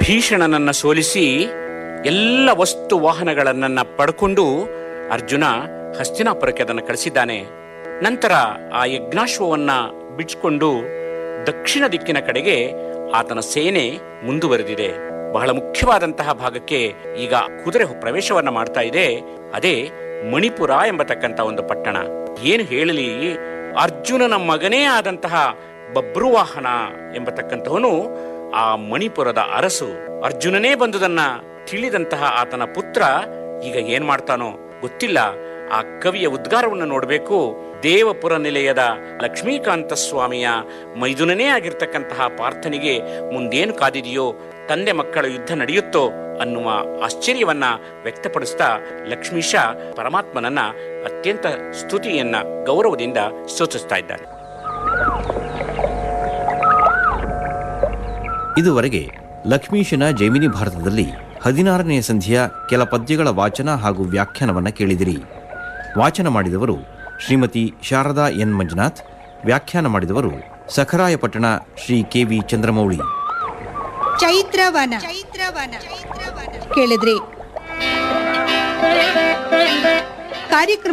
ವಿಭೀಷಣನನ್ನ ಸೋಲಿಸಿ ಎಲ್ಲ ವಸ್ತು ವಾಹನಗಳನ್ನ ಪಡ್ಕೊಂಡು ಅರ್ಜುನ ಹಸ್ತಿನಾಪುರಕ್ಕೆ ಅದನ್ನು ಕಳಿಸಿದ್ದಾನೆ ನಂತರ ಆ ಯಜ್ಞಾಶ್ವವನ್ನ ಬಿಡಿಸ್ಕೊಂಡು ದಕ್ಷಿಣ ದಿಕ್ಕಿನ ಕಡೆಗೆ ಆತನ ಸೇನೆ ಮುಂದುವರೆದಿದೆ ಬಹಳ ಮುಖ್ಯವಾದಂತಹ ಭಾಗಕ್ಕೆ ಈಗ ಕುದುರೆ ಪ್ರವೇಶವನ್ನ ಮಾಡ್ತಾ ಇದೆ ಅದೇ ಮಣಿಪುರ ಎಂಬತಕ್ಕಂತ ಒಂದು ಪಟ್ಟಣ ಏನು ಹೇಳಲಿ ಅರ್ಜುನನ ಮಗನೇ ಆದಂತಹ ಬಬ್ರುವಾಹನ ಎಂಬತಕ್ಕಂತಹವನು ಆ ಮಣಿಪುರದ ಅರಸು ಅರ್ಜುನನೇ ಬಂದುದನ್ನ ತಿಳಿದಂತಹ ಆತನ ಪುತ್ರ ಈಗ ಏನ್ ಮಾಡ್ತಾನೋ ಗೊತ್ತಿಲ್ಲ ಆ ಕವಿಯ ಉದ್ಗಾರವನ್ನು ನೋಡಬೇಕು ದೇವಪುರ ನಿಲಯದ ಲಕ್ಷ್ಮೀಕಾಂತ ಸ್ವಾಮಿಯ ಮೈದುನನೇ ಆಗಿರ್ತಕ್ಕಂತಹ ಪಾರ್ಥನಿಗೆ ಮುಂದೇನು ಕಾದಿದೆಯೋ ತಂದೆ ಮಕ್ಕಳ ಯುದ್ಧ ನಡೆಯುತ್ತೋ ಅನ್ನುವ ಆಶ್ಚರ್ಯವನ್ನ ವ್ಯಕ್ತಪಡಿಸ್ತಾ ಲಕ್ಷ್ಮೀಶ ಪರಮಾತ್ಮನನ್ನ ಅತ್ಯಂತ ಸ್ತುತಿಯನ್ನ ಗೌರವದಿಂದ ಸ್ತುತಿಸ್ತಾ ಇದ್ದಾನೆ ಇದುವರೆಗೆ ಲಕ್ಷ್ಮೀಶನ ಜೈಮಿನಿ ಭಾರತದಲ್ಲಿ ಹದಿನಾರನೆಯ ಸಂಧಿಯ ಕೆಲ ಪದ್ಯಗಳ ವಾಚನ ಹಾಗೂ ವ್ಯಾಖ್ಯಾನವನ್ನು ಕೇಳಿದಿರಿ ವಾಚನ ಮಾಡಿದವರು ಶ್ರೀಮತಿ ಶಾರದಾ ಎನ್ ಮಂಜುನಾಥ್ ವ್ಯಾಖ್ಯಾನ ಮಾಡಿದವರು ಸಖರಾಯಪಟ್ಟಣ ಶ್ರೀ ಕೆ ವಿ ಚಂದ್ರಮೌಳಿ ಚೈತ್ರವನ ಚೈತ್ರವನ ಕೇಳಿದ್ರಿ ಕಾರ್ಯಕ್ರಮ